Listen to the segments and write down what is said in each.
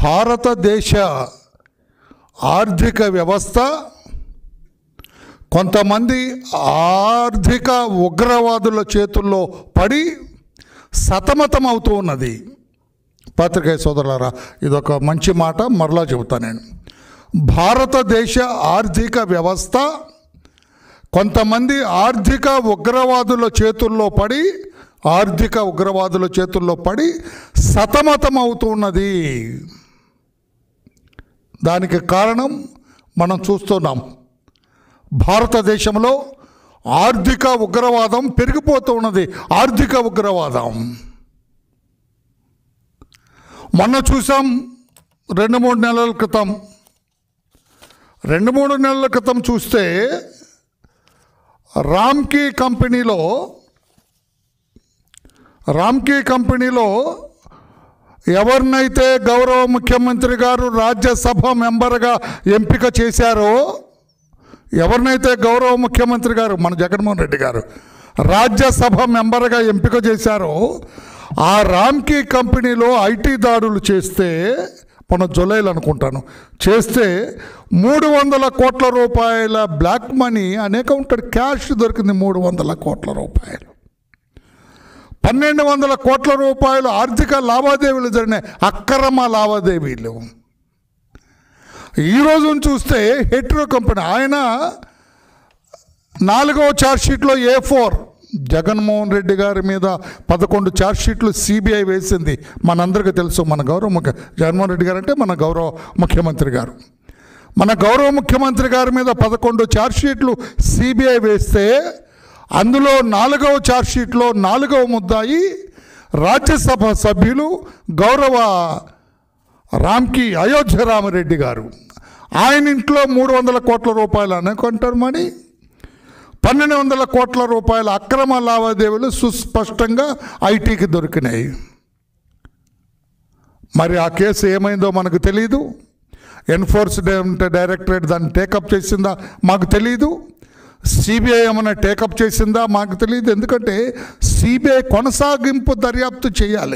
భారతదేశ ఆర్థిక వ్యవస్థ కొంతమంది ఆర్థిక ఉగ్రవాదుల చేతుల్లో పడి సతమతం అవుతూ ఉన్నది పత్రికా సోదరులారా ఇదొక మంచి మాట మరలా చెబుతాను నేను భారతదేశ ఆర్థిక వ్యవస్థ కొంతమంది ఆర్థిక ఉగ్రవాదుల చేతుల్లో పడి ఆర్థిక ఉగ్రవాదుల చేతుల్లో పడి సతమతం అవుతున్నది దానికి కారణం మనం చూస్తున్నాం భారతదేశంలో ఆర్థిక ఉగ్రవాదం పెరిగిపోతూ ఉన్నది ఆర్థిక ఉగ్రవాదం మొన్న చూసాం రెండు మూడు నెలల క్రితం రెండు మూడు నెలల క్రితం చూస్తే రామ్కీ కంపెనీలో రామ్కీ కంపెనీలో ఎవరినైతే గౌరవ ముఖ్యమంత్రి గారు రాజ్యసభ మెంబర్గా ఎంపిక చేశారో ఎవరినైతే గౌరవ ముఖ్యమంత్రి గారు మన జగన్మోహన్ రెడ్డి గారు రాజ్యసభ మెంబర్గా ఎంపిక చేశారో ఆ రామ్కీ కంపెనీలో ఐటీ దాడులు చేస్తే మన జులైలు అనుకుంటాను చేస్తే మూడు వందల కోట్ల రూపాయల బ్లాక్ మనీ అన్అకౌంటెడ్ క్యాష్ దొరికింది మూడు వందల కోట్ల రూపాయలు పన్నెండు వందల కోట్ల రూపాయలు ఆర్థిక లావాదేవీలు జరిగినాయి అక్రమ లావాదేవీలు ఈరోజు చూస్తే హెట్రో కంపెనీ ఆయన నాలుగవ ఛార్జ్షీట్లో ఏ ఫోర్ జగన్మోహన్ రెడ్డి గారి మీద పదకొండు ఛార్జ్షీట్లు సిబిఐ వేసింది మనందరికీ తెలుసు మన గౌరవ ముఖ్య జగన్మోహన్ రెడ్డి గారు అంటే మన గౌరవ ముఖ్యమంత్రి గారు మన గౌరవ ముఖ్యమంత్రి గారి మీద పదకొండు ఛార్జ్షీట్లు సిబిఐ వేస్తే అందులో నాలుగవ ఛార్జ్షీట్లో నాలుగవ ముద్దాయి రాజ్యసభ సభ్యులు గౌరవ రామ్కి అయోధ్య రామరెడ్డి గారు ఆయన ఇంట్లో మూడు వందల కోట్ల రూపాయలు అనుకుంటారు మనీ పన్నెండు వందల కోట్ల రూపాయల అక్రమ లావాదేవీలు సుస్పష్టంగా ఐటీకి దొరికినాయి మరి ఆ కేసు ఏమైందో మనకు తెలియదు ఎన్ఫోర్స్మెంట్ డైరెక్టరేట్ దాన్ని టేకప్ చేసిందా మాకు తెలియదు సిబిఐ ఏమైనా టేకప్ చేసిందా మాకు తెలియదు ఎందుకంటే సిబిఐ కొనసాగింపు దర్యాప్తు చేయాలి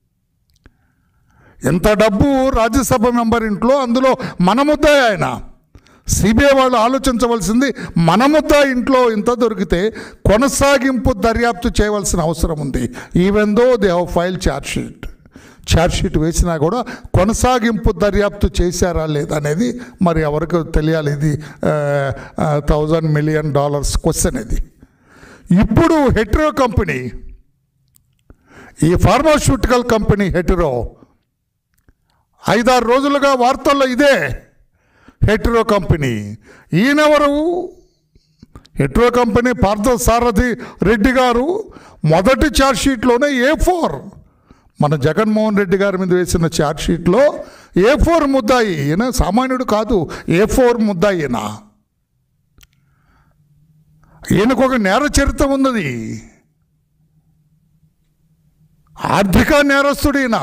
ఎంత డబ్బు రాజ్యసభ మెంబర్ ఇంట్లో అందులో మన ముద్ద ఆయన సిబిఐ వాళ్ళు ఆలోచించవలసింది మన ముద్ద ఇంట్లో ఇంత దొరికితే కొనసాగింపు దర్యాప్తు చేయవలసిన అవసరం ఉంది even though they have file charge sheet charge sheet వేసినా కూడా కొనసాగింపు దర్యాప్తు చేశారా లేదా అనేది మరి ఎవరికి తెలియాలి ఇది థౌజండ్ మిలియన్ డాలర్స్ క్వశ్చన్ ఇది ఇప్పుడు హెట్రో కంపెనీ ఈ ఫార్మాస్యూటికల్ కంపెనీ హెట్రో ఐదారు రోజులుగా వార్తల్లో ఇదే హెట్రో కంపెనీ ఈయనెవరు హెట్రో కంపెనీ పార్థ సారథి రెడ్డి గారు మొదటి ఛార్జ్షీట్లోనే ఏ ఫోర్ మన జగన్మోహన్ రెడ్డి గారి మీద వేసిన ఛార్జ్షీట్లో ఏ ఫోర్ ముద్దాయి ఈయన సామాన్యుడు కాదు ఏ ఫోర్ ముద్దాయి ఈయన ఈయనకు ఒక నేర చరిత్ర ఉన్నది ఆర్థిక నేరస్తుడు ఈయన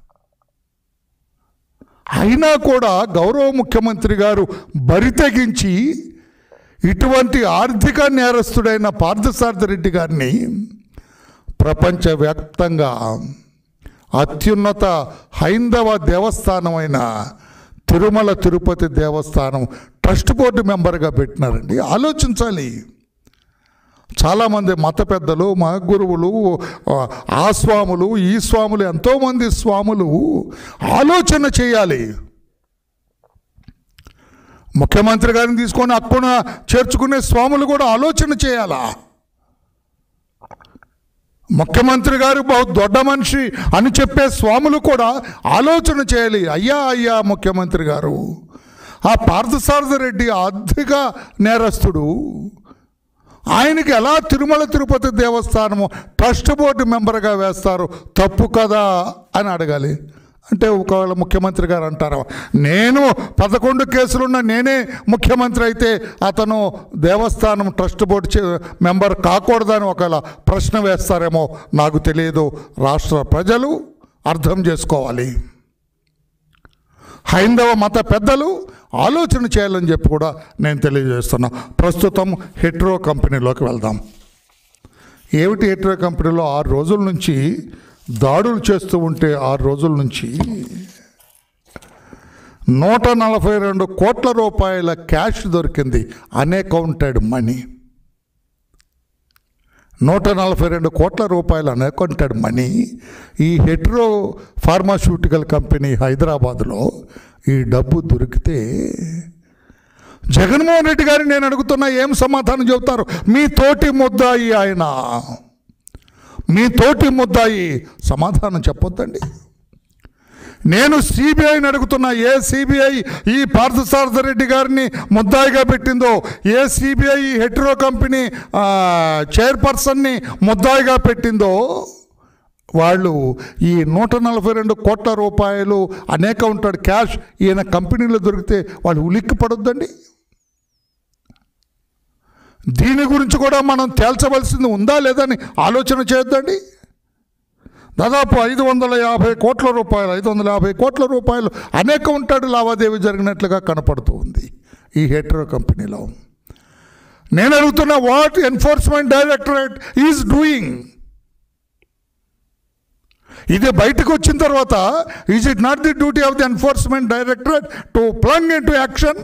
అయినా కూడా గౌరవ ముఖ్యమంత్రి గారు బరి తెగించి ఇటువంటి ఆర్థిక నేరస్తుడైన పార్థసారథి రెడ్డి గారిని ప్రపంచవ్యాప్తంగా అత్యున్నత హైందవ దేవస్థానమైన తిరుమల తిరుపతి దేవస్థానం ట్రస్ట్ బోర్డు మెంబర్గా పెట్టినారండి ఆలోచించాలి చాలామంది మత పెద్దలు మా గురువులు ఆ స్వాములు ఈ స్వాములు ఎంతోమంది స్వాములు ఆలోచన చేయాలి ముఖ్యమంత్రి గారిని తీసుకొని అక్కున చేర్చుకునే స్వాములు కూడా ఆలోచన చేయాలా ముఖ్యమంత్రి గారు బహు దొడ్డ మనిషి అని చెప్పే స్వాములు కూడా ఆలోచన చేయాలి అయ్యా అయ్యా ముఖ్యమంత్రి గారు ఆ పార్థసారథి రెడ్డి ఆర్థిక నేరస్తుడు ఆయనకి ఎలా తిరుమల తిరుపతి దేవస్థానము ట్రస్ట్ బోర్డు మెంబర్గా వేస్తారు తప్పు కదా అని అడగాలి అంటే ఒకవేళ ముఖ్యమంత్రి గారు అంటారు నేను పదకొండు కేసులున్న నేనే ముఖ్యమంత్రి అయితే అతను దేవస్థానం ట్రస్ట్ బోర్డు చే- మెంబర్ కాకూడదని ఒకవేళ ప్రశ్న వేస్తారేమో నాకు తెలియదు రాష్ట్ర ప్రజలు అర్థం చేసుకోవాలి హైందవ మత పెద్దలు ఆలోచన చేయాలని చెప్పి కూడా నేను తెలియజేస్తున్నా ప్రస్తుతం హెట్రో కంపెనీలోకి వెళ్దాం ఏమిటి హెట్రో కంపెనీలో ఆరు రోజుల నుంచి దాడులు చేస్తూ ఉంటే ఆరు రోజుల నుంచి నూట నలభై రెండు కోట్ల రూపాయల క్యాష్ దొరికింది అన్అకౌంటెడ్ మనీ నూట నలభై రెండు కోట్ల రూపాయల అన్అకౌంటెడ్ మనీ ఈ హెట్రో ఫార్మాస్యూటికల్ కంపెనీ హైదరాబాద్లో ఈ డబ్బు దొరికితే జగన్మోహన్ రెడ్డి గారిని నేను అడుగుతున్నా ఏం సమాధానం చెబుతారు మీ తోటి ముద్దాయి ఆయన మీ తోటి ముద్దాయి సమాధానం చెప్పొద్దండి నేను సిబిఐని అడుగుతున్నా ఏ సిబిఐ ఈ పార్థసారథి రెడ్డి గారిని ముద్దాయిగా పెట్టిందో ఏ సిబిఐ ఈ హెట్రో కంపెనీ ఆ, చైర్పర్సన్ని ముద్దాయిగా పెట్టిందో వాళ్ళు ఈ నూట నలభై రెండు కోట్ల రూపాయలు అనేక ఉంటాడు క్యాష్ ఈయన కంపెనీలో దొరికితే వాళ్ళు ఉలిక్కి పడొద్దండి దీని గురించి కూడా మనం తేల్చవలసింది ఉందా లేదని ఆలోచన చేయొద్దండి దాదాపు ఐదు వందల యాభై కోట్ల రూపాయలు ఐదు వందల యాభై కోట్ల రూపాయలు అనేక ఉంటాడు లావాదేవీ జరిగినట్లుగా కనపడుతూ ఉంది ఈ హెట్రో కంపెనీలో నేను అడుగుతున్న what enforcement directorate is doing ఇది బయటకు వచ్చిన తర్వాత is it not the duty of the enforcement directorate to plunge into action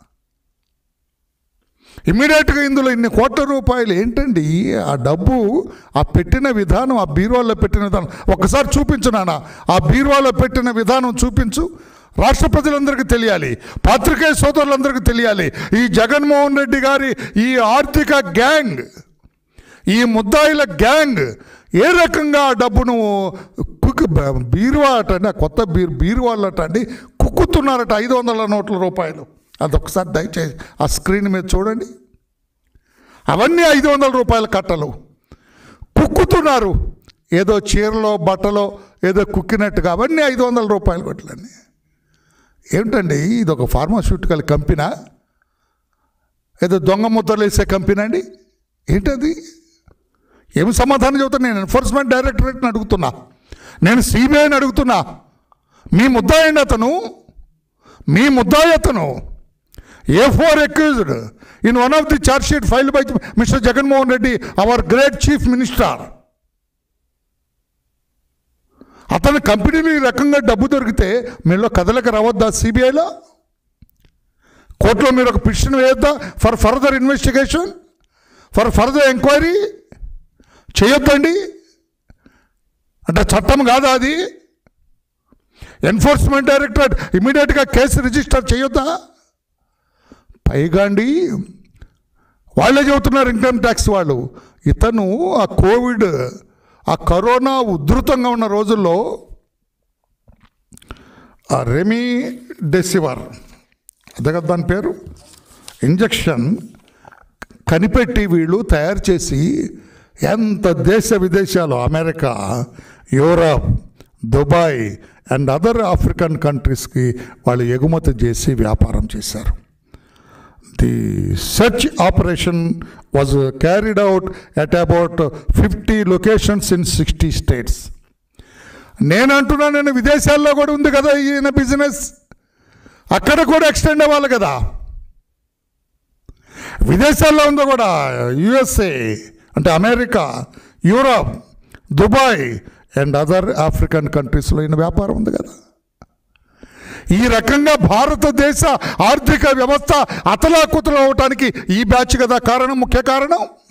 ఇమ్మీడియట్గా ఇందులో ఇన్ని కోట్ల రూపాయలు ఏంటండి ఆ డబ్బు ఆ పెట్టిన విధానం ఆ బీరువాలో పెట్టిన విధానం ఒక్కసారి చూపించు నాన్న ఆ బీరువాలో పెట్టిన విధానం చూపించు రాష్ట్ర ప్రజలందరికీ తెలియాలి పాత్రికేయ సోదరులందరికీ తెలియాలి ఈ జగన్మోహన్ రెడ్డి గారి ఈ ఆర్థిక గ్యాంగ్ ఈ ముద్దాయిల గ్యాంగ్ ఏ రకంగా ఆ డబ్బును కుక్ బీరువా అట అండి ఆ కొత్త బీరు బీరువాళ్ళు అట అండి కుక్కుతున్నారట ఐదు వందల నోట్ల రూపాయలు అదొకసారి దయచేసి ఆ స్క్రీన్ మీద చూడండి అవన్నీ ఐదు వందల రూపాయల కట్టలు కుక్కుతున్నారు ఏదో చీరలో బట్టలో ఏదో కుక్కినట్టుగా అవన్నీ ఐదు వందల రూపాయల కొట్లన్నీ ఏమిటండి ఇది ఒక ఫార్మాస్యూటికల్ కంపెనా ఏదో దొంగ ముద్రలు వేసే కంపెనీ అండి ఏంటది ఏమి సమాధానం చెబుతున్నా నేను ఎన్ఫోర్స్మెంట్ డైరెక్టరేట్ని అడుగుతున్నా నేను సిబిఐని అడుగుతున్నా మీ ముద్దాయండి అతను మీ ముద్దాయి అతను A four accused in one of the charge sheet file by mister Jaganmohan Reddy our great chief minister అతని కంపెనీలు ఈ రకంగా డబ్బు దొరికితే మీలో కదలక రావద్దా సిబిఐలో కోర్టులో మీరు ఒక పిటిషన్ వేయొద్దా for further investigation for further enquiry చేయొద్దండి అంటే చట్టం కాదా అది ఎన్ఫోర్స్మెంట్ డైరెక్టరేట్ ఇమీడియట్గా కేసు రిజిస్టర్ చేయొద్దా పైగా అండి వాళ్ళే చెబుతున్నారు ఇన్కమ్ ట్యాక్స్ వాళ్ళు ఇతను ఆ కోవిడ్ ఆ కరోనా ఉధృతంగా ఉన్న రోజుల్లో ఆ రెమీ డెసివర్ అదే కదా దాని పేరు ఇంజక్షన్ కనిపెట్టి వీళ్ళు తయారు చేసి ఎంత దేశ విదేశాలు America Europe Dubai and other African కంట్రీస్కి వాళ్ళు ఎగుమతి చేసి వ్యాపారం చేశారు the search operation was carried out at about fifty locations in sixty states నేను అంటున్నాను నేను విదేశాల్లో కూడా ఉంది కదా ఈయన బిజినెస్ అక్కడ కూడా ఎక్స్టెండ్ అవ్వాలి కదా విదేశాల్లో ఉందో కూడా యుఎస్ఏ అంటే America Europe Dubai and other African కంట్రీస్లో ఈయన వ్యాపారం ఉంది కదా ఈ రకంగా భారతదేశ ఆర్థిక వ్యవస్థ అతలాకుతలం అవటానికి ఈ బ్యాచ్ కదా కారణం ముఖ్య కారణం